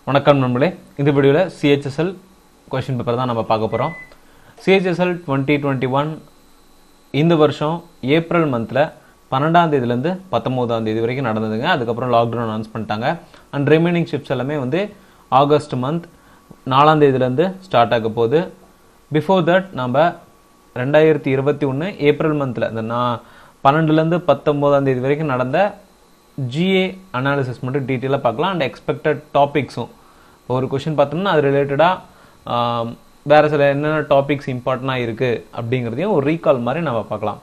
வணக்கம் நண்பர்களே இந்த வீடியோவில் சிஹெச்எஸ்எல் கொஷின் பேப்பர் தான் நம்ம பார்க்க போகிறோம் சிஹெச்எஸ்எல் டுவெண்ட்டி டுவெண்ட்டி ஒன் இந்த வருஷம் ஏப்ரல் மந்தில் பன்னெண்டாம் தேதியிலேருந்து பத்தொம்போதாம் தேதி வரைக்கும் நடந்ததுங்க அதுக்கப்புறம் லாக்டவுன் அனௌன்ஸ் பண்ணிட்டாங்க அண்ட் ரிமைனிங் ஷிப்ஸ் எல்லாமே வந்து ஆகஸ்ட் மந்த் நாலாம் தேதியிலேருந்து ஸ்டார்ட் ஆக போகுது பிஃபோர் தட் நம்ம ரெண்டாயிரத்தி இருபத்தி ஒன்று ஏப்ரல் மந்தில் இந்த நான் பன்னெண்டுலேருந்து பத்தொம்போதாம் தேதி வரைக்கும் நடந்த ஜிஏ அனாலிசிஸ் மட்டும் டீட்டெயிலாக பார்க்கலாம் அண்ட் எக்ஸ்பெக்டட் டாபிக்ஸும் ஒரு கொஷின் பார்த்தோம்னா அது ரிலேட்டடாக வேறு சில என்னென்ன டாபிக்ஸ் இம்பார்ட்டண்டாக இருக்குது அப்படிங்கிறதையும் ஒரு ரீகால் மாதிரி நம்ம பார்க்கலாம்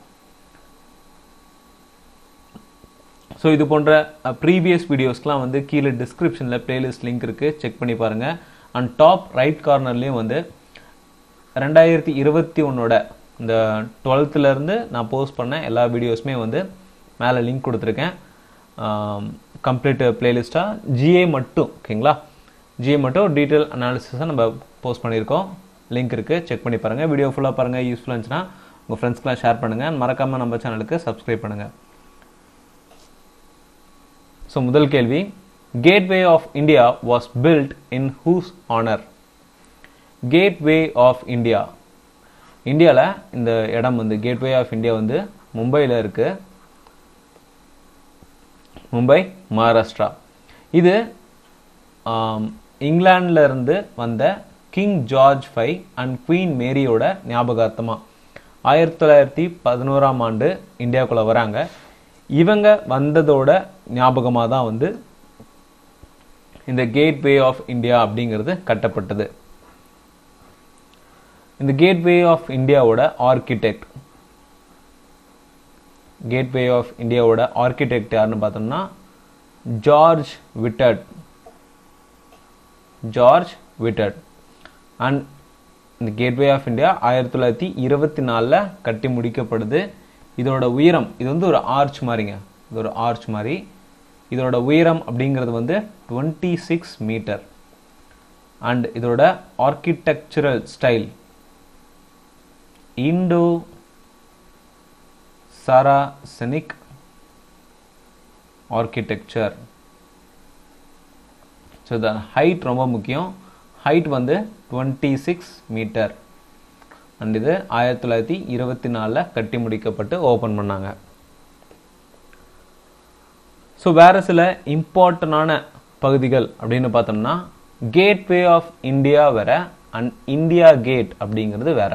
ஸோ இது போன்ற ப்ரீவியஸ் வீடியோஸ்க்குலாம் வந்து கீழே டிஸ்கிரிப்ஷனில் பிளேலிஸ்ட் லிங்க் இருக்குது செக் பண்ணி பாருங்கள் அண்ட் டாப் ரைட் கார்னர்லேயும் வந்து ரெண்டாயிரத்தி இருபத்தி ஒன்னோட இந்த டுவெல்த்துலேருந்து நான் போஸ்ட் பண்ண எல்லா வீடியோஸுமே வந்து மேலே லிங்க் கொடுத்துருக்கேன் கம்ப்ளீட் பிளேலிஸ்ட்டாக ஜிஏ மட்டும் ஓகேங்களா ஜிஏ மட்டும் டீட்டெயில் அனாலிசிஸை நம்ம போஸ்ட் பண்ணியிருக்கோம் லிங்க் இருக்குது செக் பண்ணி பாருங்கள் வீடியோ ஃபுல்லாக பாருங்கள் யூஸ்ஃபுல்லாக இருந்துச்சுன்னா உங்கள் ஃப்ரெண்ட்ஸ்க்கெலாம் ஷேர் பண்ணுங்கள் மறக்காமல் நம்ம சேனலுக்கு சப்ஸ்கிரைப் பண்ணுங்கள் ஸோ முதல் கேள்வி Gateway of India was built in whose honour Gateway of India இந்தியாவில் இந்த இடம் வந்து கேட்வே ஆஃப் இந்தியா வந்து மும்பையில் இருக்குது மும்பை மகாராஷ்டிரா இது இங்கிலாந்துல இருந்து வந்த King George five and Queen மேரியோட ஞாபகார்த்தமாக ஆயிரத்தி தொள்ளாயிரத்தி பதினோராம் ஆண்டு இந்தியாவுக்குள்ளே வராங்க இவங்க வந்ததோட ஞாபகமாக தான் வந்து இந்த கேட்வே ஆஃப் இந்தியா அப்படிங்கிறது கட்டப்பட்டது இந்த கேட்வே ஆஃப் இந்தியாவோட ஆர்கிடெக்ட் கேட்வே ஆஃப் இந்தியாவோட ஆர்கிடெக்ட் யாருன்னு பார்த்தோம்னா George Wittet George Wittet and இந்த கேட்வே ஆஃப் இந்தியா ஆயிரத்தி தொள்ளாயிரத்தி இருபத்தி நாலில் கட்டி முடிக்கப்படுது இதோட உயரம் இது வந்து ஒரு ஆர்ச் மாதிரிங்க இது ஒரு ஆர்ச் மாதிரி இதோட உயரம் அப்படிங்கிறது வந்து டுவெண்ட்டி சிக்ஸ் மீட்டர் அண்ட் இதோட architectural style Indo Saracenic architecture so the height ரொம்ப முக்கியம் ஹைட் வந்து டுவெண்ட்டி சிக்ஸ் மீட்டர் அண்ட் இது ஆயிரத்தி தொள்ளாயிரத்தி இருபத்தி நாலில் கட்டி முடிக்கப்பட்டு ஓப்பன் பண்ணாங்க ஸோ வேறு சில இம்பார்ட்டண்டான பகுதிகள் அப்படின்னு பார்த்தோம்னா கேட்வே ஆஃப் இந்தியா வேற அண்ட் இந்தியா கேட் அப்படிங்கிறது வேற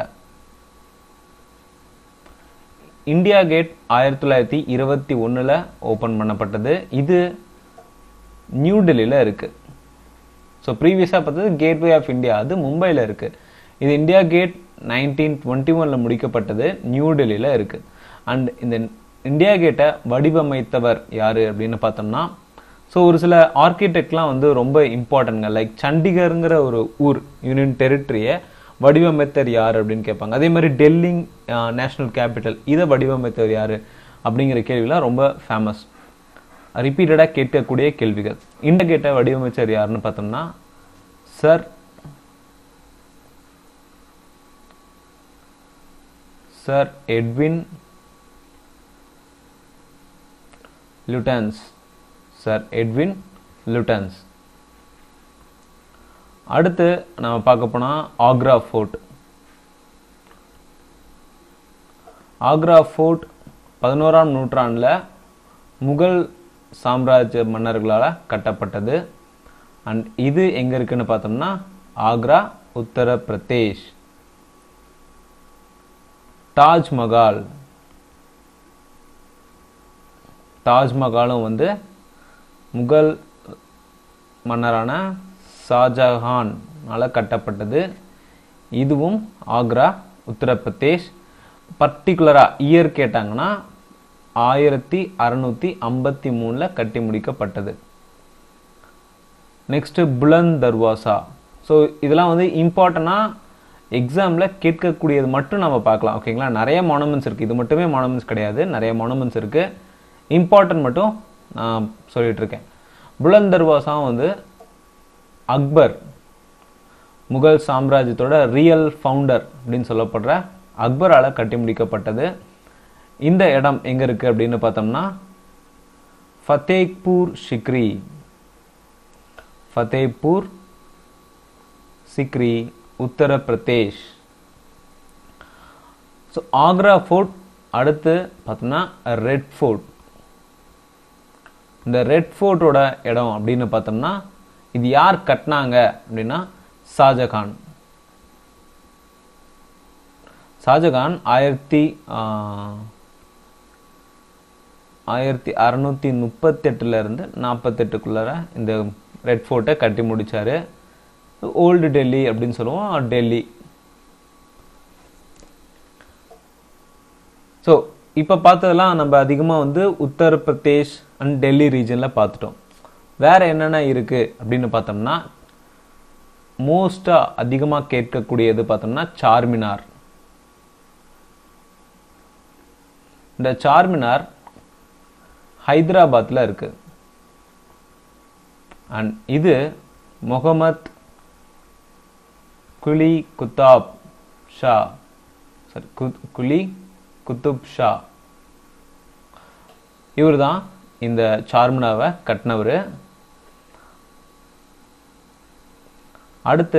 இந்தியா கேட் ஆயிரத்தி தொள்ளாயிரத்தி இருபத்தி ஒன்றில் ஓப்பன் பண்ணப்பட்டது இது நியூ டெல்லியில் இருக்குது ஸோ ப்ரீவியஸாக பார்த்தது கேட்வே ஆஃப் இந்தியா அது மும்பையில் இருக்குது இது இந்தியா கேட் நைன்டீன் டுவெண்ட்டி ஒனில் முடிக்கப்பட்டது நியூ டெல்லியில் இருக்குது அண்ட் இந்த இந்தியா கேட்டை வடிவமைத்தவர் யார் அப்படின்னு பார்த்தோம்னா ஸோ ஒரு சில ஆர்கிடெக்ட்லாம் வந்து ரொம்ப இம்பார்ட்டன்ட்ங்க லைக் சண்டிகருங்கிற ஒரு ஊர் யூனியன் டெரிட்டரியை வடிவமைத்தர் யார் அப்படின்னு கேட்பாங்க அதே மாதிரி டெல்லி நேஷனல் கேபிட்டல் இதை வடிவமைத்தவர் யார் அப்படிங்கிற கேள்விலாம் ரொம்ப ஃபேமஸ் ரிப்பீட்டடாக கேட்கக்கூடிய கேள்விகள் இந்த கேட்ட வடிவமைச்சர் யாருன்னு பார்த்தோம்னா sir sir Edwin Lutyens sir Edwin Lutyens அடுத்து நம்ம பார்க்க போனால் ஆக்ரா ஃபோர்ட் ஆக்ரா ஃபோர்ட் பதினோராம் நூற்றாண்டில் முகல் சாம்ராஜ்ய மன்னர்களால் கட்டப்பட்டது அண்ட் இது எங்கே இருக்குன்னு பார்த்தோம்னா ஆக்ரா உத்தரப்பிரதேஷ் தாஜ்மஹால் தாஜ்மஹாலும் வந்து முகல் மன்னரான ஷாஜஹானால் கட்டப்பட்டது இதுவும் ஆக்ரா உத்தரப்பிரதேஷ் பர்டிகுலராக இயர் கேட்டாங்கன்னா ஆயிரத்தி அறநூற்றி ஐம்பத்தி மூணில் கட்டி முடிக்கப்பட்டது நெக்ஸ்ட்டு புலந்த் தர்வாசா ஸோ இதெல்லாம் வந்து இம்பார்ட்டண்ட்டாக எக்ஸாமில் கேட்கக்கூடியது மட்டும் நம்ம பார்க்கலாம் ஓகேங்களா நிறைய மானுமெண்ட்ஸ் இருக்குது இது மட்டுமே மானுமெண்ட்ஸ் கிடையாது நிறைய மானுமெண்ட்ஸ் இருக்குது இம்பார்ட்டன்ட் மட்டும் நான் சொல்லிட்டு இருக்கேன் புலந்த் தர்வாசாவும் வந்து அக்பர் முகல் சாம்ராஜ்யத்தோட ரியல் ஃபவுண்டர் அப்படின்னு சொல்லப்படுற அக்பரால் கட்டி முடிக்கப்பட்டது இந்த இடம் எங்கே இருக்குது அப்படின்னு பார்த்தோம்னா ஃபத்தேக்பூர் ஷிக்ரி ஃபதேபூர் சிக்ரி உத்தரப்பிரதேஷ் ஸோ ஆக்ரா ஃபோர்ட் அடுத்து பார்த்தோம்னா ரெட் ஃபோர்ட் இந்த ரெட் ஃபோர்ட்டோட இடம் அப்படின்னு பார்த்தோம்னா இது யார் கட்டினாங்க அப்படின்னா ஷாஜகான் ஷாஜகான் ஆயிரத்தி ஆயிரத்தி அறநூற்றி முப்பத்தெட்டுல இருந்து நாற்பத்தெட்டுக்குள்ளார இந்த ரெட் ஃபோர்ட்டை கட்டி முடிச்சாரு ஓல்டு டெல்லி அப்படின்னு சொல்லுவோம் டெல்லி ஸோ இப்போ பார்த்ததெல்லாம் நம்ம அதிகமாக வந்து உத்தரப்பிரதேஷ் அண்ட் டெல்லி ரீஜனில் பார்த்துட்டோம் வேற என்னென்ன இருக்கு அப்படின்னு பார்த்தோம்னா மோஸ்டா அதிகமாக கேட்கக்கூடியது பார்த்தோம்னா சார்மினார் இந்த சார்மினார் ஹைதராபாத்தில் இருக்கு அண்ட் இது முகமத் குலி குத்தாப் ஷா சாரி குலி குத்துப் ஷா இவர் தான் இந்த சார்மினாவை கட்டினவர் அடுத்து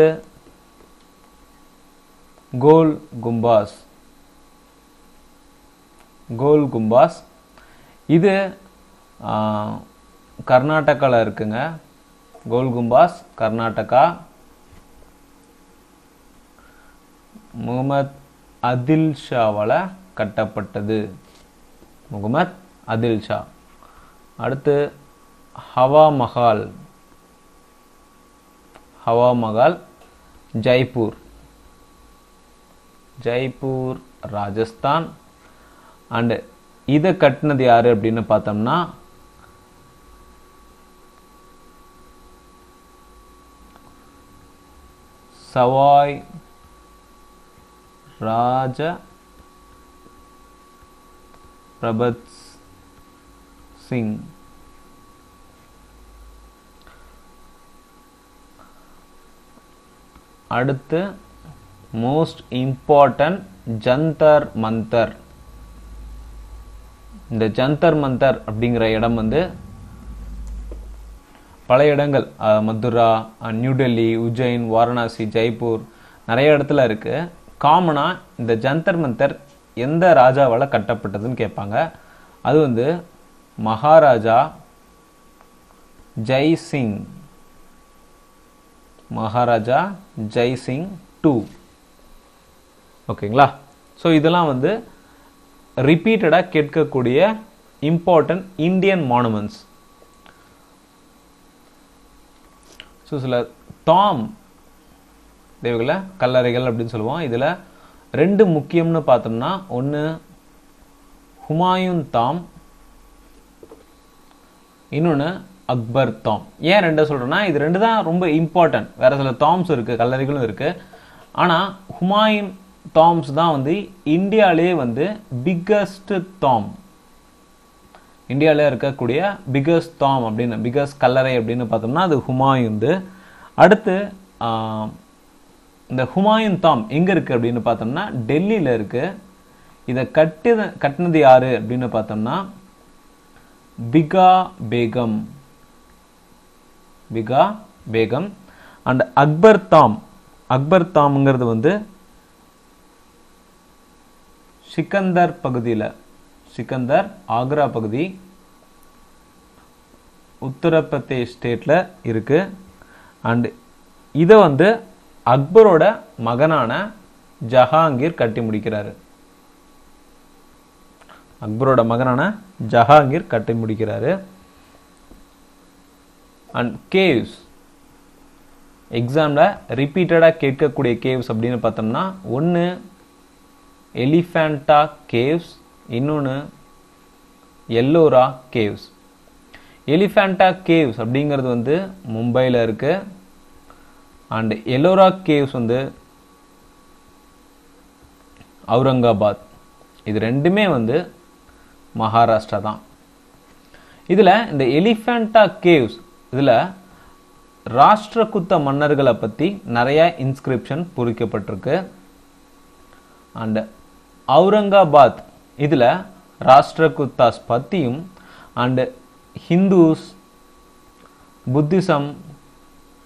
கோல் கும்பாஸ் கோல் கும்பாஸ் இது கர்நாடகாவில் இருக்குங்க கோல் கும்பாஸ் கர்நாடகா முகமது அதில் ஷாவால் கட்டப்பட்டது முகமது அதில் ஷா அடுத்து ஹவா மஹால் ஹவா மஹால் ஜெய்ப்பூர் ஜெய்ப்பூர் ராஜஸ்தான் அண்டு இதை கட்டினது யாரு அப்படின்னு பார்த்தோம்னா சவாய் ராஜ பிரபத் சிங் அடுத்து மோஸ்ட் இம்பார்ட்டன்ட் ஜந்தர் மந்தர் இந்த ஜந்தர் மந்தர் அப்படிங்கிற இடம் வந்து பல இடங்கள் அஹ், மதுரா அஹ், நியூ டெல்லி உஜ்ஜைன் வாரணாசி ஜெய்ப்பூர் நிறைய இடத்துல இருக்கு காமனா இந்த ஜந்தர் மந்தர் எந்த ராஜாவால் கட்டப்பட்டதுன்னு கேட்பாங்க அது வந்து மகாராஜா ஜெய் சிங் மகாராஜா ஜெய் சிங் டூ ஓகேங்களா ஸோ இதெல்லாம் வந்து ரிப்பீட்டடாக கேட்கக்கூடிய இம்பார்ட்டன்ட் இந்தியன் மானுமெண்ட்ஸ் ஸோ சில டாம் தேவைகளை கல்லறைகள் அப்படின்னு சொல்லுவோம் இதில் ரெண்டு முக்கியம்னு பார்த்தோம்னா ஒன்று ஹுமாயூன் தாம் இன்னொன்று அக்பர் தாம் ஏன் ரெண்டை சொல்கிறேன்னா இது ரெண்டு தான் ரொம்ப இம்பார்ட்டன்ட் வேற சில தாம்ஸ் இருக்குது கல்லறைகளும் இருக்குது ஆனால் ஹுமாயூன் தாம்ஸ் தான் வந்து இந்தியாவிலே வந்து பிக்கஸ்ட் தாம் இந்தியாவில் இருக்கக்கூடிய பிகஸ்ட் தாம் அப்படின்னு பிகஸ்ட் கல்லறை அப்படின்னு பார்த்தோம்னா அது ஹுமாயுந்து அடுத்து ஆஹ், இந்த ஹுமாயூன் தாம் எங்கே இருக்குது அப்படின்னு பார்த்தோம்னா டெல்லியில் இருக்குது இதை கட்டி கட்டினது யாரு அப்படின்னு பார்த்தோம்னா பிகா பேகம் பிகா பேகம் அண்ட் அக்பர் தாம் அக்பர் தாம்ங்கிறது வந்து சிக்கந்தர் பகுதியில் சிக்கந்தர் ஆக்ரா பகுதி உத்தரப்பிரதேஷ் ஸ்டேட்டில் இருக்கு அண்ட் இதை வந்து அக்பரோட மகனான ஜஹாங்கீர் கட்டி முடிக்கிறாரு அக்பரோட மகனான ஜஹாங்கீர் கட்டி முடிக்கிறாரு அண்ட் கேவ்ஸ் எக்ஸாமில் ரிப்பீட்டடாக கேட்கக்கூடிய கேவ்ஸ் அப்படின்னு பார்த்தோம்னா ஒன்று எலிஃபேண்டா கேவ்ஸ் இன்னொன்று எல்லோரா கேவ்ஸ் எலிஃபேண்டா கேவ்ஸ் அப்படிங்கிறது வந்து மும்பையில் இருக்கு அண்ட் எல்லோரா கேவ்ஸ் வந்து அவுரங்காபாத் இது ரெண்டுமே வந்து மகாராஷ்டிரா தான் இதில் இந்த எலிஃபேண்டா கேவ்ஸ் இதில் ராஷ்டிரகுத்த மன்னர்களை பற்றி நிறைய இன்ஸ்கிரிப்ஷன் பொறிக்கப்பட்டிருக்கு அண்ட் அவுரங்காபாத் இதில் ராஷ்டிரகுத்தாஸ் பற்றியும் and Hindus Buddhism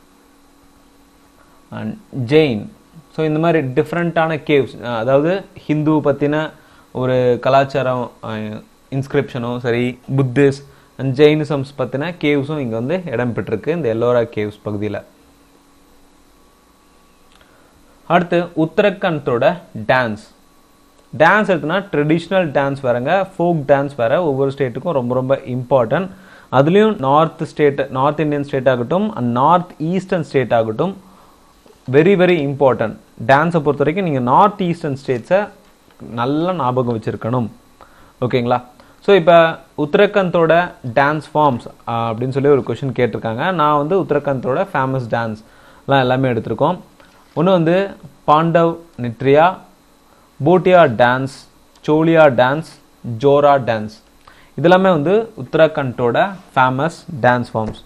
and Jain so இந்த மாதிரி டிஃப்ரெண்ட்டான கேவ்ஸ் அதாவது ஹிந்து பற்றின ஒரு கலாச்சாரம் இன்ஸ்கிரிப்ஷனும் சரி புத்திஸ்ட் அண்ட் ஜெயினிசம்ஸ் பற்றின கேவ்ஸும் இங்கே வந்து இடம் பெற்றிருக்கு இந்த எல்லோரா கேவ்ஸ் பகுதியில் அடுத்து உத்தரகண்டோட டான்ஸ் டான்ஸ் எடுத்துனா ட்ரெடிஷ்னல் டான்ஸ் வேறங்க ஃபோக் டான்ஸ் வேற ஒவ்வொரு ஸ்டேட்டுக்கும் ரொம்ப ரொம்ப இம்பார்ட்டன்ட் அதுலேயும் north state north Indian state ஆகட்டும் அண்ட் நார்த் ஈஸ்டர்ன் ஸ்டேட் ஆகட்டும் வெரி வெரி இம்பார்ட்டன்ட் டான்ஸை பொறுத்த வரைக்கும் நீங்கள் நார்த் ஈஸ்டர்ன் ஸ்டேட்ஸை நல்லா ஞாபகம் வச்சுருக்கணும் ஓகேங்களா ஸோ இப்போ உத்தரகண்டோட டான்ஸ் ஃபார்ம்ஸ் அப்படின்னு சொல்லி ஒரு கொஷின் கேட்டிருக்காங்க நான் வந்து உத்தரகண்டோட ஃபேமஸ் டான்ஸ்லாம் எல்லாமே எடுத்திருக்கோம் ஒன்று வந்து பாண்டவ் நித்ரியா Bhotiya dance Chholiya dance Jhora dance இதெல்லாமே வந்து உத்தரகண்டோட ஃபேமஸ் டான்ஸ் ஃபார்ம்ஸ்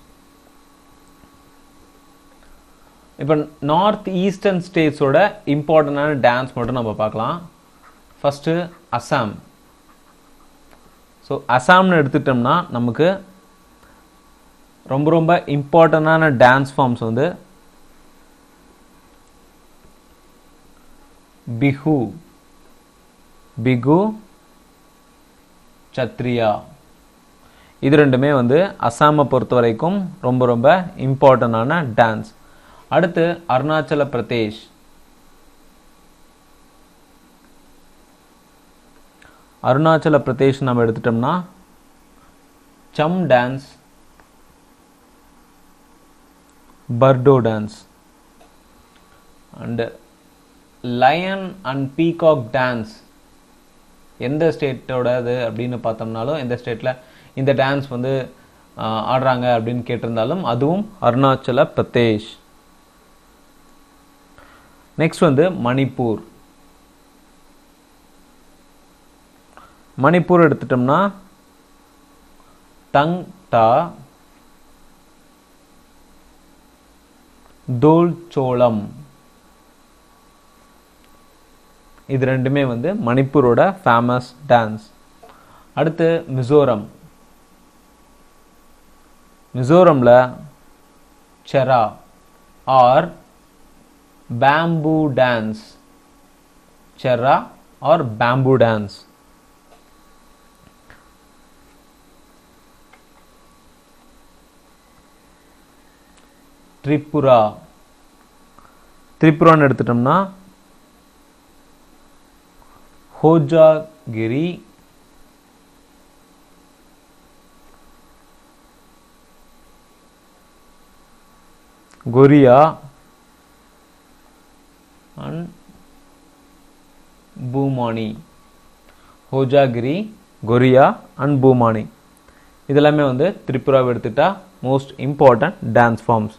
இப்போ நார்த் ஈஸ்டர்ன் ஸ்டேட்ஸோட இம்பார்ட்டண்டான டான்ஸ் மட்டும் நம்ம பார்க்கலாம் ஃபஸ்ட்டு அசாம் ஸோ அசாம்னு எடுத்துட்டோம்னா நமக்கு ரொம்ப ரொம்ப இம்பார்ட்டண்டான டான்ஸ் ஃபார்ம்ஸ் வந்து பிஹு பிகு சத்ரியா இது ரெண்டுமே வந்து அசாமை பொறுத்த வரைக்கும் ரொம்ப ரொம்ப இம்பார்ட்டண்டான டான்ஸ் அடுத்து அருணாச்சல பிரதேஷ் அருணாச்சல பிரதேஷ் நம்ம எடுத்துட்டோம்னா some dance Bardo dance and lion and peacock dance எந்த ஸ்டேட்டோட இது அப்படின்னு பார்த்தோம்னாலும் எந்த ஸ்டேட்டில் இந்த டான்ஸ் வந்து ஆடுறாங்க அப்படின்னு கேட்டிருந்தாலும் அதுவும் அருணாச்சல பிரதேஷ் நெக்ஸ்ட் வந்து மணிப்பூர் மணிப்பூர் எடுத்துட்டோம்னா தங் தா தோல் சோளம் இது ரெண்டுமே வந்து மணிப்பூரோட ஃபேமஸ் டான்ஸ் அடுத்து மிசோரம் மிசோரமில் Cheraw or bamboo dance Cheraw or bamboo dance Tripura திரிபுரான்னு எடுத்துட்டோம்னா ஹோஜாகிரி கொரியா அண்ட் பூமானி ஹோஜாகிரி கொரியா அண்ட் பூமானி இதெல்லாமே வந்து திரிபுராவை எடுத்துட்டா மோஸ்ட் இம்பார்ட்டன்ட் டான்ஸ் ஃபார்ம்ஸ்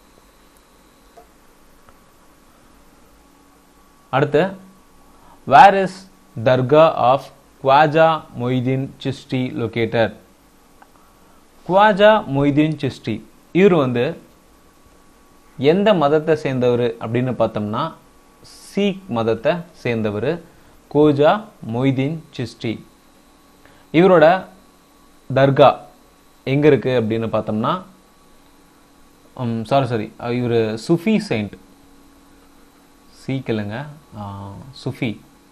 அடுத்து where is dargah of Khwaja Moinuddin Chishti located Khwaja Moinuddin Chishti இவர் வந்து எந்த மதத்தை சேர்ந்தவர் அப்படின்னு பார்த்தோம்னா சீக் மதத்தை சேர்ந்தவர் கோஜா மொய்தீன் சிஸ்டி இவரோட தர்கா எங்கே இருக்குது அப்படின்னு பார்த்தோம்னா சாரி சாரி இவர் சுஃபி செயின்ட் சீக் இல்லைங்க சுஃபி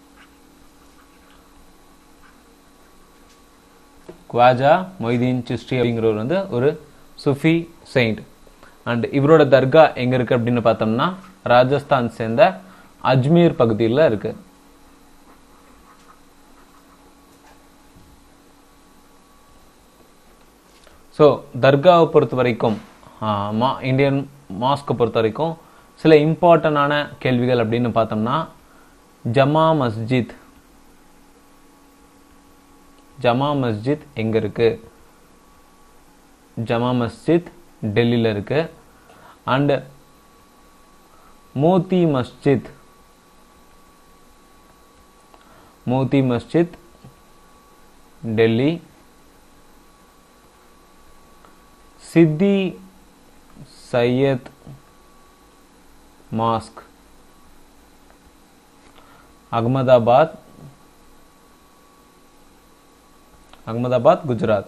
குவாஜா மொய்தீன் சிஸ்டி அப்படிங்கிறவர் வந்து ஒரு சுஃபி செயின்ட் அண்ட் இவரோட தர்கா எங்க இருக்கு அப்படின்னு பார்த்தோம்னா ராஜஸ்தான் சேர்ந்த அஜ்மீர் பகுதியில் இருக்கு ஸோ தர்காவை பொறுத்த வரைக்கும் மா இந்தியன் மாஸ்கை பொறுத்த வரைக்கும் சில இம்பார்ட்டண்டான கேள்விகள் அப்படின்னு பார்த்தோம்னா ஜமா மஸ்ஜித் ஜமா மஸ்ஜித் எங்க இருக்கு ஜமா மஸ்ஜித் டெல்லியில் இருக்கு and Moti Masjid Moti Masjid Delhi Sidi Saiyyed mosque Ahmedabad Ahmedabad Gujarat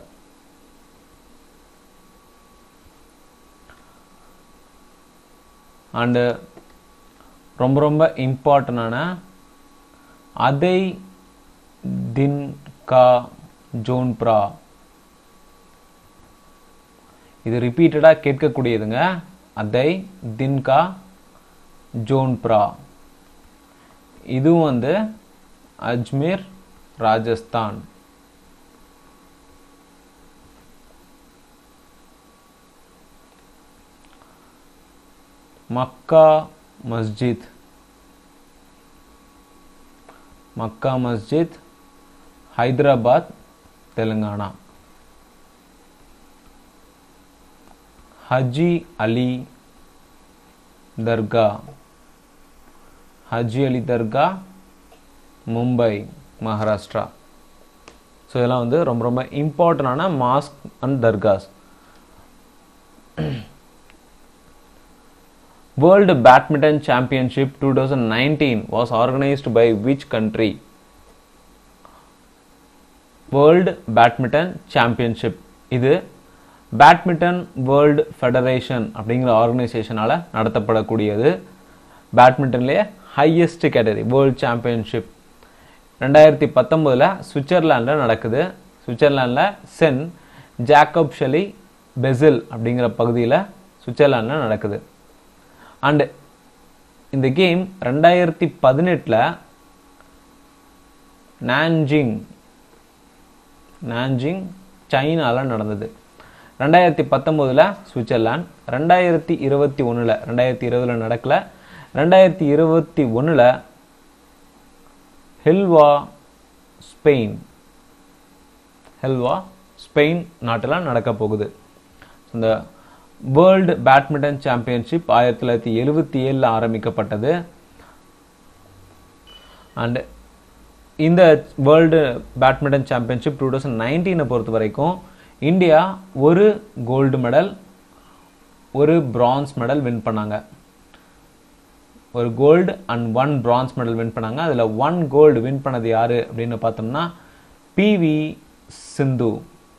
and ரொம்ப ரொம்ப இம்பார்ட்டண்டான அதை தின் கா ஜோன்ப்ரா இது ரிப்பீட்டடாக கேட்கக்கூடியதுங்க அதை தின்கா ஜோன்ப்ரா இதுவும் வந்து அஜ்மீர் ராஜஸ்தான் மக்கா மஸ்ஜித் மக்கா மஸ்ஜித் ஹைதராபாத் தெலுங்கானா ஹஜி அலி தர்கா ஹஜி அலி தர்கா மும்பை மகாராஷ்டிரா ஸோ இதெல்லாம் வந்து ரொம்ப ரொம்ப இம்பார்ட்டண்டான mosque and dargahs World Badminton Championship 2019 was organized by which country? World Badminton Championship இது பேட்மிண்டன் வேர்ல்டு ஃபெடரேஷன் அப்படிங்கிற ஆர்கனைசேஷனால் நடத்தப்படக்கூடியது பேட்மிண்டன்லேயே ஹையஸ்ட் கேட்டகரி வேர்ல்டு சாம்பியன்ஷிப் ரெண்டாயிரத்தி பத்தொம்போதில் சுவிட்சர்லாண்டில் நடக்குது சுவிட்சர்லாண்டில் சென் ஜாக்கப் ஷெலி பெசில் அப்படிங்கிற பகுதியில் சுவிட்சர்லாண்டில் நடக்குது அண்டு இந்த கேம் ரெண்டாயிரத்தி பதினெட்டில் நான்ஜிங் நான்ஜிங் சைனாவில் நடந்தது ரெண்டாயிரத்தி பத்தொம்போதில் சுவிட்சர்லாந்து ரெண்டாயிரத்தி இருபத்தி ஒன்றில் ரெண்டாயிரத்தி இருபதில் நடக்கல ரெண்டாயிரத்தி இருபத்தி ஒன்றில் ஹெல்வா ஸ்பெயின் ஹெல்வா ஸ்பெயின் நாட்டில் நடக்க போகுது இந்த வேர்ல்டு பேட்மிண்டன் சாம்பியன்ஷிப் ஆயிரத்தி தொள்ளாயிரத்தி எழுபத்தி ஏழில் ஆரம்பிக்கப்பட்டது அண்ட் இந்த world badminton championship two thousand நைன்டீனை பொறுத்த வரைக்கும் இந்தியா ஒரு கோல்டு மெடல் ஒரு பிரான்ஸ் மெடல் வின் பண்ணாங்க ஒரு gold and one bronze medal win பண்ணாங்க அதில் ஒன் கோல்டு வின் பண்ணது யாரு அப்படின்னு பார்த்தோம்னா பிவி சிந்து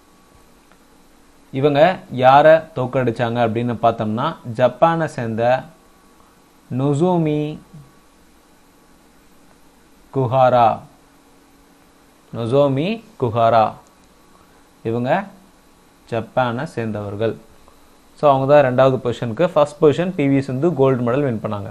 இவங்க யாரை தோக்கடிச்சாங்க அப்படின்னு பார்த்தோம்னா ஜப்பானை சேர்ந்த நொசோமி குஹாரா நொசோமி குஹாரா இவங்க ஜப்பானை சேர்ந்தவர்கள் ஸோ அவங்க தான் ரெண்டாவது பொசிஷனுக்கு first position PV Sindhu gold medal win பண்ணாங்க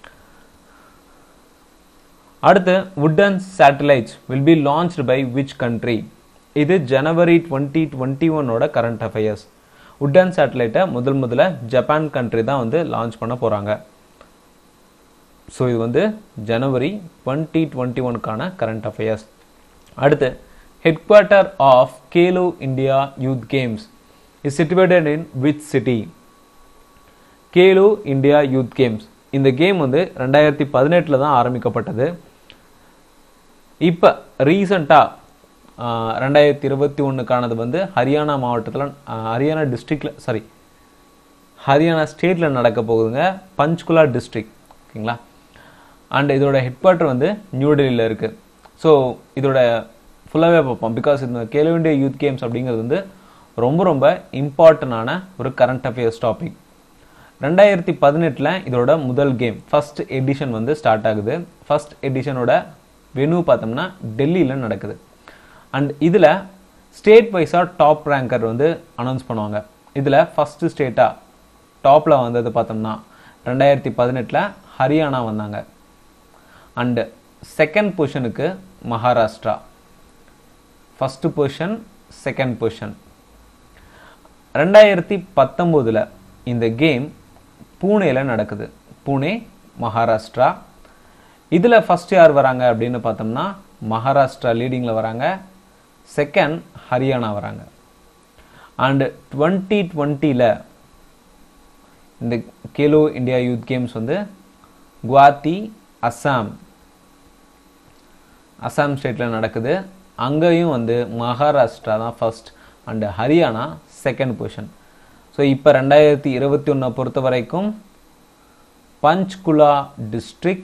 அடுத்து wooden satellites will be launched by which country இது ஜனவரி டுவெண்ட்டி டுவெண்ட்டி ஒன்னோட கரண்ட் அஃபேர்ஸ் உட்டன் சேட்டலைட்டை முதல் முதல்ல ஜப்பான் கண்ட்ரி தான் வந்து லான்ச் பண்ண போகிறாங்க ஸோ இது வந்து ஜனவரி டுவெண்ட்டி டுவெண்ட்டி ஒனுக்கான கரண்ட் அஃபேர்ஸ் அடுத்து headquarter of Khelo India youth games is situated in which city Khelo India youth games இந்த கேம் வந்து ரெண்டாயிரத்தி பதினெட்டில் தான் ஆரம்பிக்கப்பட்டது இப்போ ரீசண்டாக ரெண்டாயிரத்தி இருபத்தி ஒன்றுக்கானது வந்து ஹரியானா மாவட்டத்தில் ஹரியானா டிஸ்ட்ரிக்டில் சாரி ஹரியானா ஸ்டேட்டில் நடக்க போகுதுங்க பஞ்ச்குலா டிஸ்ட்ரிக்ட் ஓகேங்களா அண்ட் இதோட ஹெட் குவார்ட்டர் வந்து நியூ டெல்லியில் இருக்குது ஸோ இதோட ஃபுல்லாகவே பார்ப்போம் பிகாஸ் இந்த கேலோ இண்டியா யூத் கேம்ஸ் அப்படிங்கிறது வந்து ரொம்ப ரொம்ப இம்பார்ட்டண்டான ஒரு கரண்ட் அஃபேர்ஸ் டாபிக் ரெண்டாயிரத்தி பதினெட்டில் இதோட முதல் கேம் ஃபர்ஸ்ட் எடிஷன் வந்து ஸ்டார்ட் ஆகுது ஃபர்ஸ்ட் எடிஷனோட வெனு பார்த்தோம்னா டெல்லியில் நடக்குது அண்ட் இதில் ஸ்டேட் வைஸாக டாப் ரேங்கர் வந்து அனௌன்ஸ் பண்ணுவாங்க இதில் ஃபஸ்ட்டு ஸ்டேட்டாக டாப்பில் வந்தது பார்த்தோம்னா ரெண்டாயிரத்தி பதினெட்டில் ஹரியானா வந்தாங்க அண்டு செகண்ட் பொசிஷனுக்கு Maharashtra first position second position ரெண்டாயிரத்தி பத்தொம்போதில் இந்த கேம் பூனேல நடக்குது பூனே மகாராஷ்டிரா இதில் ஃபஸ்ட் யார் வராங்க அப்படின்னு பார்த்தோம்னா மகாராஷ்டிரா லீடிங்கில் வராங்க செகண்ட் ஹரியானா வராங்க அண்டு டுவெண்ட்டி டுவெண்ட்டியில் இந்த கேலோ இந்தியா யூத் கேம்ஸ் வந்து குவாத்தி அஸ்ஸாம் அஸ்ஸாம் ஸ்டேட்டில் நடக்குது அங்கேயும் வந்து மகாராஷ்டிரா தான் first and Haryana second position so இப்போ ரெண்டாயிரத்தி இருபத்தி ஒன்றை பொறுத்த வரைக்கும் பஞ்ச்குலா டிஸ்ட்ரிக்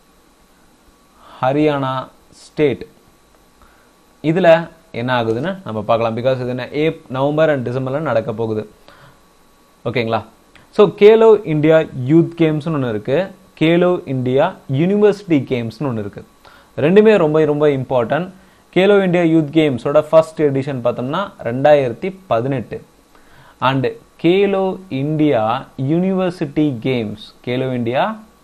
ஹரியானா ஸ்டேட் இதில் என்ன ஆகுதுன்னு நம்ம பார்க்கலாம் பிகாஸ் இது என்ன ஏப் நவம்பர் அண்ட் டிசம்பரில் நடக்க போகுது ஓகேங்களா ஸோ கேலோ இந்தியா யூத் கேம்ஸ்னு ஒன்று இருக்குது கேலோ இந்தியா யூனிவர்சிட்டி கேம்ஸ்னு ஒன்று இருக்குது ரெண்டுமே ரொம்ப ரொம்ப இம்பார்ட்டன்ட் கேலோ இந்தியா யூத் கேம்ஸோட ஃபர்ஸ்ட் எடிஷன் பார்த்தோம்னா ரெண்டாயிரத்தி பதினெட்டு and Khelo India university games Khelo India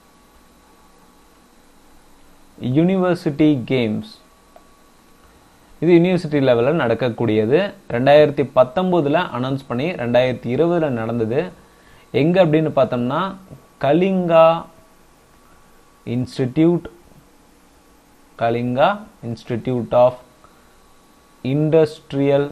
university games இது யூனிவர்சிட்டி லெவலில் நடக்கக்கூடியது ரெண்டாயிரத்தி பத்தொம்போதில் அனௌன்ஸ் பண்ணி ரெண்டாயிரத்தி இருபதில் நடந்தது எங்கே அப்படின்னு பார்த்தோம்னா Kalinga institute Kalinga institute of industrial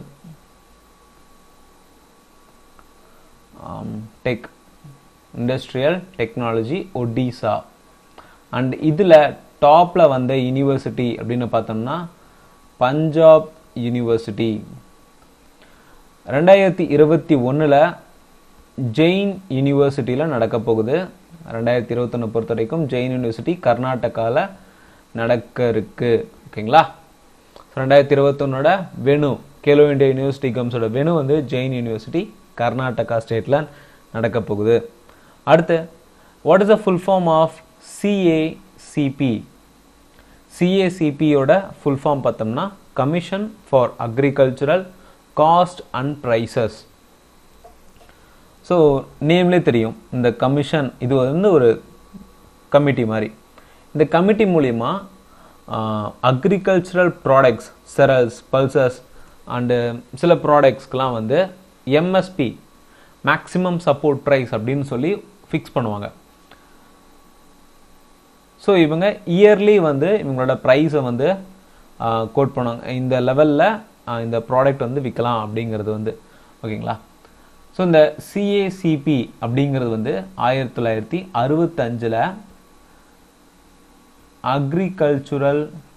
tech industrial technology Odisha and இதில் டாப்பில் வந்த யூனிவர்சிட்டி அப்படின்னு பார்த்தோம்னா பஞ்சாப் யூனிவர்சிட்டி ரெண்டாயிரத்தி இருபத்தி ஒன்றில் ஜெயின் யூனிவர்சிட்டியில் நடக்க போகுது ரெண்டாயிரத்தி இருபத்தொன்று பொறுத்த வரைக்கும் ஜெயின் யூனிவர்சிட்டி கர்நாடகாவில் நடக்க இருக்கு ஓகேங்களா ரெண்டாயிரத்தி இருபத்தொன்னோட வெனு கேலோ இந்தியா யூனிவர்சிட்டி கேம்ஸோட வெனு வந்து ஜெயின் யூனிவர்சிட்டி கர்நாடகா ஸ்டேட்டில் நடக்க போகுது அடுத்து what is the full form of CACP சிஏசிபியோட ஃபுல் ஃபார்ம் பார்த்தோம்னா commission for agricultural cost and prices so நேம்லே தெரியும் இந்த கமிஷன் இது வந்து ஒரு கமிட்டி மாதிரி இந்த கமிட்டி மூலிமா agricultural products cereals pulses and சில ப்ராடக்ட்ஸ்க்கெலாம் வந்து எம்எஸ்பி மேக்ஸிமம் சப்போர்ட் ப்ரைஸ் அப்படின்னு சொல்லி ஃபிக்ஸ் பண்ணுவாங்க ஸோ இவங்க இயர்லி வந்து இவங்களோட ப்ரைஸை வந்து கோட் பண்ணுவாங்க இந்த லெவலில் இந்த ப்ராடக்ட் வந்து விற்கலாம் அப்படிங்கிறது வந்து ஓகேங்களா ஸோ இந்த சிஏசிபி அப்படிங்கிறது வந்து ஆயிரத்தி தொள்ளாயிரத்தி அறுபத்தஞ்சில் agricultural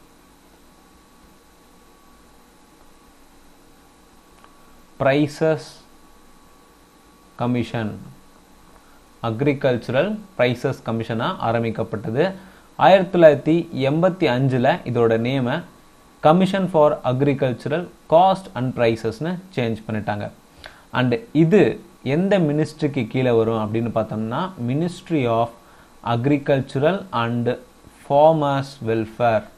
prices commission agricultural prices கமிஷனாக ஆரம்பிக்கப்பட்டது ஆயிரத்தி தொள்ளாயிரத்தி எண்பத்தி அஞ்சில் இதோட நேமை commission for agricultural cost and ப்ரைசஸ்னு சேஞ்ச் பண்ணிட்டாங்க அண்ட் இது எந்த மினிஸ்ட்ரிக்கு கீழே வரும் அப்படின்னு பார்த்தோம்னா ministry of agricultural and farmers welfare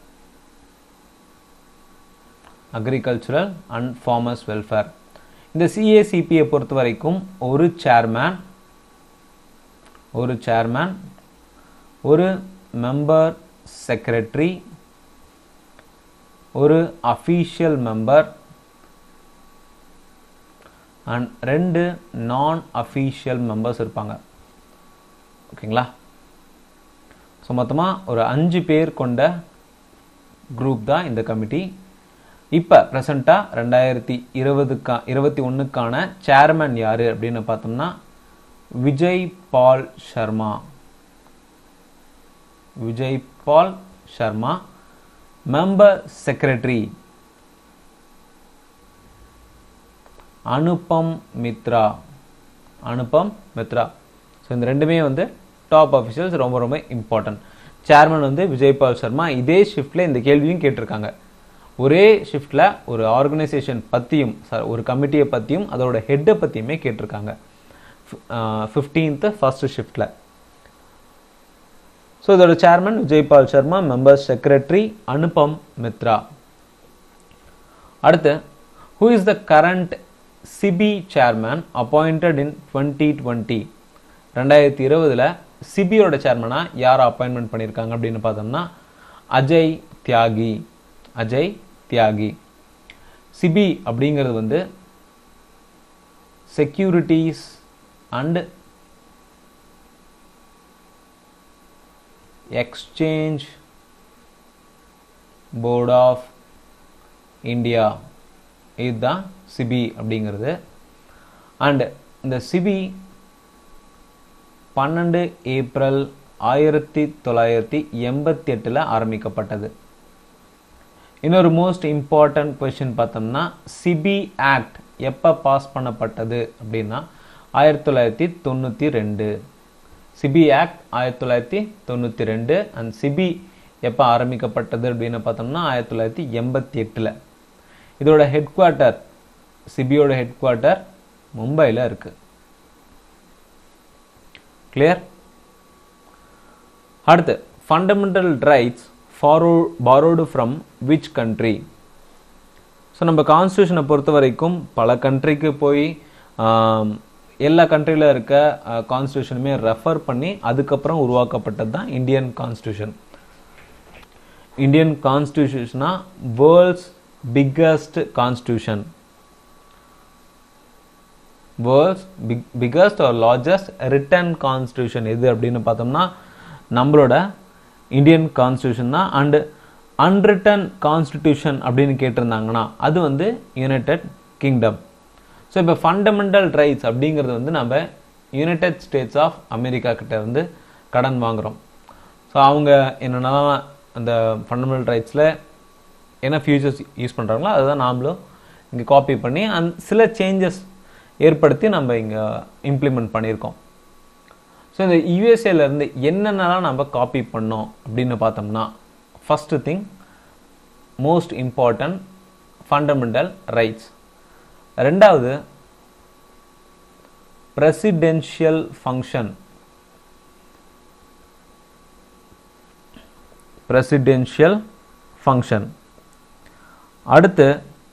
agricultural and farmers welfare இந்த சிஏசிபியை பொறுத்த வரைக்கும் ஒரு சேர்மேன் ஒரு சேர்மேன் ஒரு மெம்பர் செக்ரட்டரி ஒரு அஃபீஷியல் மெம்பர் அண்ட் ரெண்டு நான் அஃபீஷியல் மெம்பர்ஸ் இருப்பாங்க ஓகேங்களா ஸோ மொத்தமாக ஒரு அஞ்சு பேர் கொண்ட குரூப் தான் இந்த கமிட்டி இப்போ ப்ரெசண்ட்டாக ரெண்டாயிரத்தி இருபதுக்கா இருபத்தி ஒன்றுக்கான சேர்மன் யார் அப்படின்னு பார்த்தோம்னா Vijay Paul Sharma Vijay Paul Sharma member secretary Anupam Mitra Anupam Mitra so இந்த ரெண்டுமே வந்து டாப் அஃபிஷியல்ஸ் ரொம்ப ரொம்ப இம்பார்ட்டன்ட் சேர்மன் வந்து விஜய்பால் சர்மா இதே ஷிஃப்டில் இந்த கேள்வியும் கேட்டிருக்காங்க ஒரே ஷிஃப்டில் ஒரு ஆர்கனைசேஷன் பற்றியும் ஒரு கமிட்டியை பற்றியும் அதோட ஹெட்டை பற்றியுமே கேட்டிருக்காங்க ஃபிஃப்டீன்த்து ஃபர்ஸ்ட் ஷிஃப்டில் ஸோ இதோட chairman Vijay Paul Sharma member secretary Anupam Mitra அடுத்து who is the current SEBI chairman appointed in twenty twenty ரெண்டாயிரத்தி இருபதில் சிபியோட சேர்மனாக யார் அப்பாயின்மெண்ட் பண்ணியிருக்காங்க அப்படின்னு பார்த்தோம்னா அஜய் தியாகி அஜய் தியாகி சிபி அப்படிங்கிறது வந்து securities and exchange board of India இதுதான் சிபி அப்படிங்கிறது அண்ட் இந்த சிபி பன்னெண்டு ஏப்ரல் ஆயிரத்தி தொள்ளாயிரத்தி எண்பத்தி எட்டில் ஆரம்பிக்கப்பட்டது இன்னொரு மோஸ்ட் இம்பார்ட்டன்ட் கொஷின் பார்த்தோம்னா சிபி ஆக்ட் எப்போ பாஸ் பண்ணப்பட்டது அப்படின்னா ஆயிரத்தி தொள்ளாயிரத்தி தொண்ணூற்றி ரெண்டு சிபி ஆக்ட் ஆயிரத்தி தொள்ளாயிரத்தி தொண்ணூற்றி ரெண்டு அண்ட் சிபி எப்போ ஆரம்பிக்கப்பட்டது அப்படின்னு பார்த்தோம்னா ஆயிரத்தி தொள்ளாயிரத்தி எண்பத்தி எட்டில் இதோட ஹெட் குவார்ட்டர் சிபியோட ஹெட் குவார்ட்டர் மும்பையில் இருக்கு கிளியர் அடுத்து fundamental rights borrow borrowed from which country so நம்ம கான்ஸ்டியூஷனை பொறுத்த வரைக்கும் பல கண்ட்ரிக்கு போய் ஆம், எல்லா கண்ட்ரியில் இருக்க கான்ஸ்டியூஷனுமே ரெஃபர் பண்ணி அதுக்கப்புறம் உருவாக்கப்பட்டது தான் இந்தியன் கான்ஸ்டியூஷன் இந்தியன் கான்ஸ்டியூஷனா world's biggest constitution world's big biggest or largest written constitution எது அப்படின்னு பார்த்தோம்னா நம்மளோட இந்தியன் கான்ஸ்டியூஷன் தான் அண்டு அன்ரிட்டன் கான்ஸ்டிடியூஷன் அப்படின்னு கேட்டிருந்தாங்கன்னா அது வந்து யுனைடெட் கிங்டம் ஸோ இப்போ ஃபண்டமெண்டல் ரைட்ஸ் அப்படிங்கிறது வந்து நம்ம யுனைடெட் ஸ்டேட்ஸ் ஆஃப் அமெரிக்கா கிட்ட இருந்து கடன் வாங்குறோம் ஸோ அவங்க என்னென்னலாம் அந்த ஃபண்டமெண்டல் ரைட்ஸில் என்ன ஃபியூச்சர்ஸ் யூஸ் பண்ணுறாங்களோ அதுதான் நாமளும் இங்கே காப்பி பண்ணி அந் சில சேஞ்சஸ் ஏற்படுத்தி நம்ம இங்கே இம்ப்ளிமெண்ட் பண்ணியிருக்கோம் ஸோ இந்த யூஎஸ்ஏல இருந்து என்னென்னலாம் நம்ம காப்பி பண்ணோம் அப்படின்னு பார்த்தோம்னா first thing most important fundamental rights ரெண்டாவது பிரசிடென்ஷியல் ஃபங்க்ஷன் பிரசிடென்ஷியல் ஃபங்க்ஷன் அடுத்து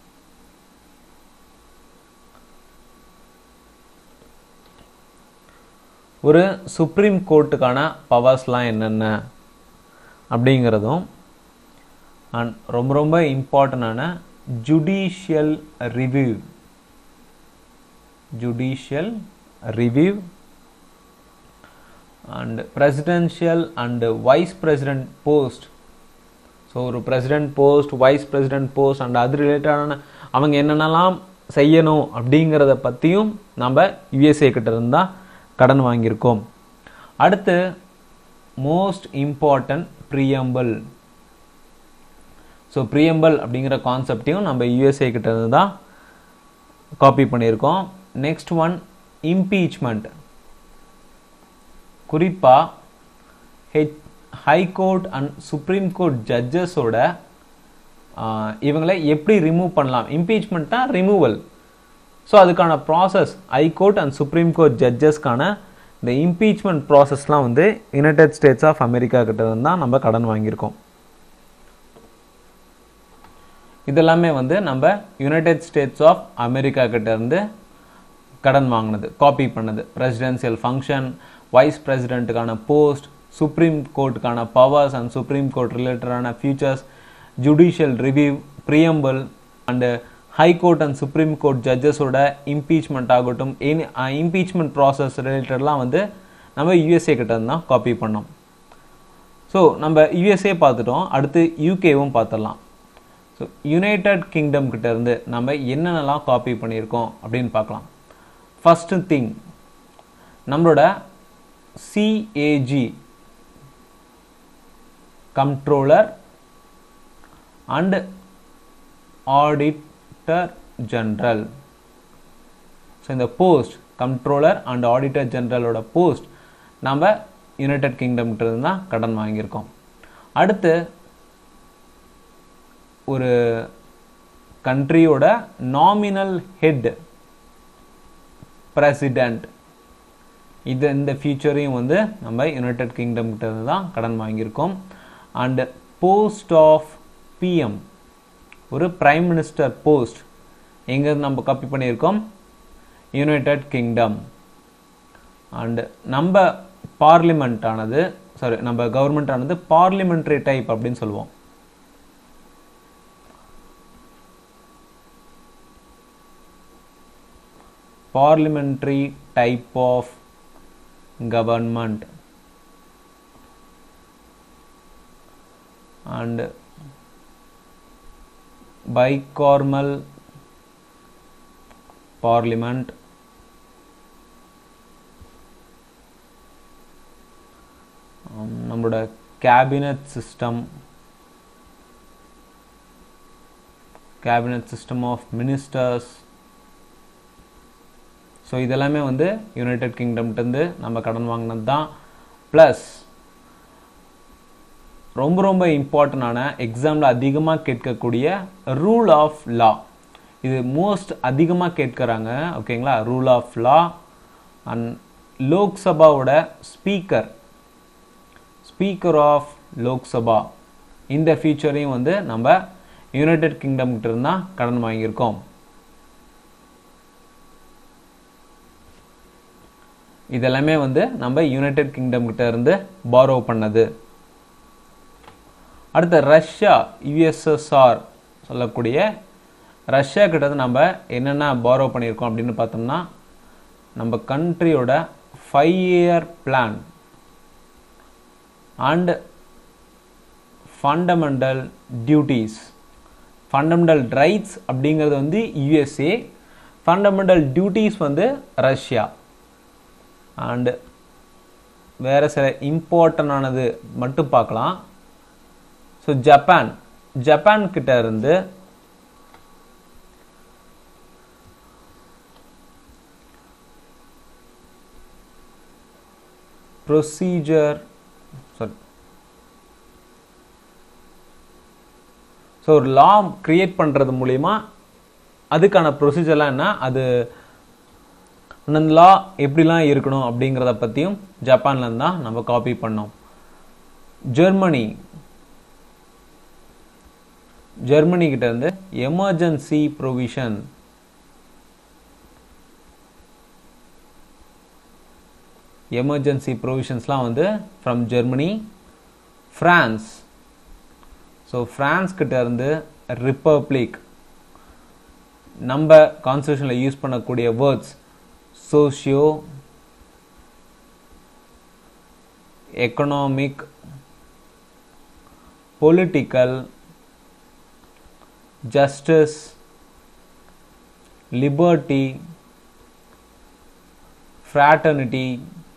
ஒரு சுப்ரீம் கோர்ட்டுக்கான பவர்ஸ்லாம் என்னென்ன அப்படிங்கிறதும் அண்ட் ரொம்ப ரொம்ப இம்பார்ட்டண்டான judicial review judicial review and presidential and vice president post so ஒரு president post vice president post and அது ரிலேட்டடான அவங்க என்னென்னலாம் செய்யணும் அப்படிங்கிறத பற்றியும் நம்ம யுஎஸ்ஏ கிட்ட இருந்தா கடன் வாங்கியிருக்கோம் அடுத்து most important preamble so preamble அப்படிங்கிற கான்செப்டையும் நம்ம யுஎஸ்ஏ கிட்ட இருந்து தான் காப்பி பண்ணியிருக்கோம் நெக்ஸ்ட் ஒன் இம்பீச்மெண்ட் குறிப்பாக H high court and supreme court ஜட்ஜஸோட இவங்களை எப்படி ரிமூவ் பண்ணலாம் இம்பீச்மெண்ட்னா ரிமூவல் ஸோ அதுக்கான process high court and supreme court ஜட்ஜஸ்க்கான இந்த இம்பீச்மெண்ட் ப்ராசஸ்லாம் வந்து யுனைடெட் ஸ்டேட்ஸ் ஆஃப் அமெரிக்கா கிட்ட இருந்து தான் நம்ம கடன் வாங்கியிருக்கோம் இதெல்லாமே வந்து நம்ம யுனைடெட் ஸ்டேட்ஸ் ஆஃப் அமெரிக்கா கிட்ட இருந்து கடன் வாங்கினது காப்பி பண்ணது பிரசிடென்சியல் ஃபங்க்ஷன் வைஸ் பிரசிடென்ட்டுக்கான போஸ்ட் சுப்ரீம் கோர்ட்டுக்கான பவர்ஸ் அண்ட் சுப்ரீம் கோர்ட் ரிலேட்டடான features judicial review preamble and high court and supreme court ஜட்ஜஸோட இம்பீச்மெண்ட் ஆகட்டும் எனி இம்பீச்மெண்ட் ப்ராசஸ் ரிலேட்டட்லாம் வந்து நம்ம யூஎஸ்ஏ கிட்ட இருந்து தான் காப்பி பண்ணோம் ஸோ நம்ம யூஎஸ்ஏ பார்த்துட்டோம் அடுத்து யூகேவும் பார்த்துடலாம் ஸோ யுனைடெட் கிங்டம் கிட்ட இருந்து நம்ம என்னென்னலாம் காப்பி பண்ணியிருக்கோம் அப்படின்னு பார்க்கலாம் ஃபஸ்ட்டு திங் நம்மளோட CAG controller and auditor general so இந்த போஸ்ட் கண்ட்ரோலர் அண்ட் ஆடிட்டர் ஜெனரலோட போஸ்ட் நம்ம யுனைடெட் கிங்டம் கிட்ட இருந்து தான் கடன் வாங்கியிருக்கோம் அடுத்து ஒரு கண்ட்ரியோட நாமினல் ஹெட் பிரசிடென்ட் இது இந்த ஃபியூச்சரையும் வந்து நம்ம யுனைடெட் கிங்டம் கிட்ட இருந்து தான் கடன் வாங்கியிருக்கோம் அண்ட் போஸ்ட் ஆஃப் பிஎம் ஒரு பிரைம் மினிஸ்டர் போஸ்ட் எங்க நம்ம காப்பி பண்ணியிருக்கோம் யுனைடெட் கிங்டம் அண்ட் நம்ம பார்லிமெண்ட் ஆனது சாரி நம்ம கவர்மெண்ட் ஆனது பார்லிமெண்ட்ரி டைப் அப்படின்னு சொல்லுவோம் parliamentary type of government and bicameral parliament um, நம்மளோட cabinet system cabinet system of ministers so இதெல்லாமே வந்து யுனைடெட் கிங்டம்கிட்டருந்து நம்ம கடன் வாங்கினது தான் ப்ளஸ் ரொம்ப ரொம்ப இம்பார்ட்டண்டான எக்ஸாமில் அதிகமாக கேட்கக்கூடிய ரூல் ஆஃப் லா இது மோஸ்ட் அதிகமாக கேட்குறாங்க ஓகேங்களா ரூல் ஆஃப் லா அண்ட் லோக்சபாவோட ஸ்பீக்கர் ஸ்பீக்கர் ஆஃப் லோக்சபா இந்த ஃபீச்சரையும் வந்து நம்ம யுனைடெட் கிங்டம் கிட்ட இருந்தா கடன் வாங்கியிருக்கோம் இதெல்லாமே வந்து நம்ம யுனைடெட் கிங்டம் கிட்ட இருந்து பாரோ பண்ணது அடுத்த ரஷ்யா யுஎஸ்எஸ்ஆர் சொல்லக்கூடிய ரஷ்யா கிட்ட இருந்து நம்ம என்னென்ன பாரோ பண்ணியிருக்கோம் அப்படின்னு பார்த்தோம்னா நம்ம கண்ட்ரியோட five year plan and fundamental duties fundamental rights அப்படிங்கிறது வந்து யுஎஸ்ஏ ஃபண்டமெண்டல் டியூட்டிஸ் வந்து ரஷ்யா அண்டு வேறு சில இம்பார்ட்டண்டானது மட்டும் பார்க்கலாம் ஸோ ஜப்பான் ஜப்பான் கிட்ட இருந்து ப்ரொசீஜர் சாரி ஸோ ஒரு லா கிரியேட் பண்ணுறது மூலிமா அதுக்கான ப்ரொசீஜர்லாம் என்ன அது அந்த லா எப்படிலாம் இருக்கணும் அப்படிங்கிறத பற்றியும் ஜப்பான்லேருந்து தான் நம்ம காப்பி பண்ணோம் ஜெர்மனி ஜெர்மனி கிட்ட இருந்து எமர்ஜென்சி ப்ரொவிஷன் எமர்ஜென்சி ப்ரொவிஷன்ஸ்லாம் வந்து from Germany France so France கிட்ட இருந்து ரிப்பப்ளிக் நம்ம கான்ஸ்டியூஷனில் யூஸ் பண்ணக்கூடிய words socio economic political justice liberty fraternity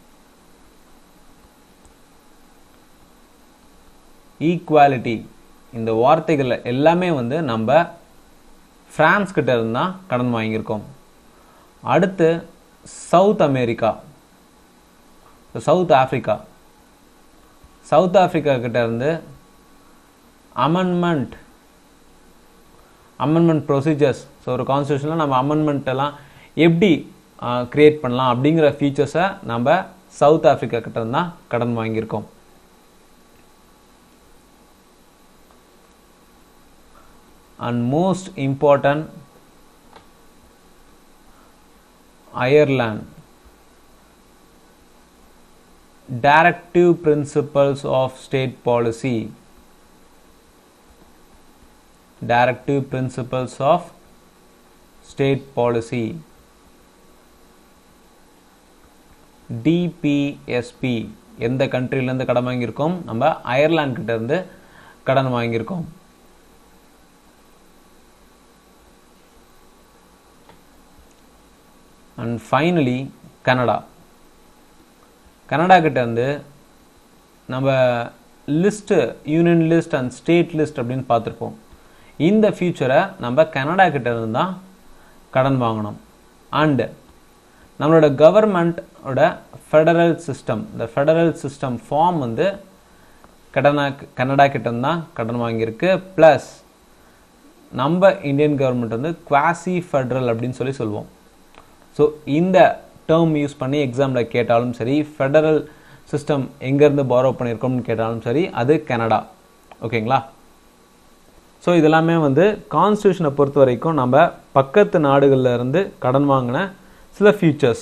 equality இந்த வார்த்தைகள் எல்லாமே வந்து நம்ம பிரான்ஸ் கிட்ட இருந்தா கடன் வாங்கியிருக்கோம் அடுத்து South America South Africa South Africa கிட்ட இருந்து அமெண்ட்மெண்ட் அமெண்ட்மெண்ட் ப்ரொசீஜர்ஸ் ஸோ ஒரு கான்ஸ்டியூஷனில் நம்ம அமெண்ட்மெண்ட் எல்லாம் எப்படி கிரியேட் பண்ணலாம் அப்படிங்கிற ஃபீச்சர்ஸை நம்ம சவுத் ஆப்பிரிக்கா கிட்ட இருந்தா கடன் வாங்கியிருக்கோம் and most important Ireland directive principles of state policy directive principles of state policy DPSP எந்த கண்ட்ரிலேருந்து கடன் வாங்கியிருக்கோம் நம்ம அயர்லாந்து கிட்ட இருந்து கடன் வாங்கியிருக்கோம் அண்ட் ஃபைனலி கனடா கனடா கிட்ட இருந்து நம்ம list union list and state list அப்படின்னு பார்த்துருப்போம் இந்த ஃபியூச்சரை நம்ம கனடா கிட்ட இருந்து தான் கடன் வாங்கணும் அண்டு நம்மளோட கவர்மெண்ட்டோட ஃபெடரல் சிஸ்டம் இந்த ஃபெடரல் சிஸ்டம் ஃபார்ம் வந்து கடனா கனடா கிட்ட தான் கடன் வாங்கியிருக்கு ப்ளஸ் நம்ம இந்தியன் கவர்மெண்ட் வந்து குவாசி ஃபெடரல் அப்படின்னு சொல்லி சொல்லுவோம் ஸோ இந்த டேர்ம் யூஸ் பண்ணி எக்ஸாமில் கேட்டாலும் சரி ஃபெடரல் சிஸ்டம் எங்கேருந்து பாரோ பண்ணியிருக்கோம்னு கேட்டாலும் சரி அது கனடா ஓகேங்களா ஸோ இதெல்லாமே வந்து கான்ஸ்டியூஷனை பொறுத்த வரைக்கும் நம்ம பக்கத்து நாடுகளில் இருந்து கடன் வாங்கின சில ஃபியூச்சர்ஸ்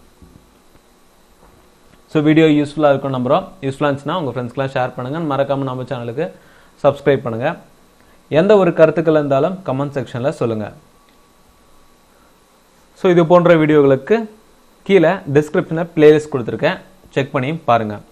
ஸோ வீடியோ யூஸ்ஃபுல்லாக இருக்கும் நம்புகிறோம் யூஸ்ஃபுல்லாக இருந்துச்சுன்னா உங்கள் ஃப்ரெண்ட்ஸ்க்கெலாம் ஷேர் பண்ணுங்கள் மறக்காமல் நம்ம சேனலுக்கு சப்ஸ்கிரைப் பண்ணுங்கள் எந்த ஒரு கருத்துக்கள் இருந்தாலும் கமெண்ட் செக்ஷனில் சொல்லுங்கள் ஸோ இது போன்ற வீடியோகளுக்கு கீழே டிஸ்கிரிப்ஷனில் பிளேலிஸ்ட் கொடுத்துருக்கேன் செக் பண்ணி பாருங்கள்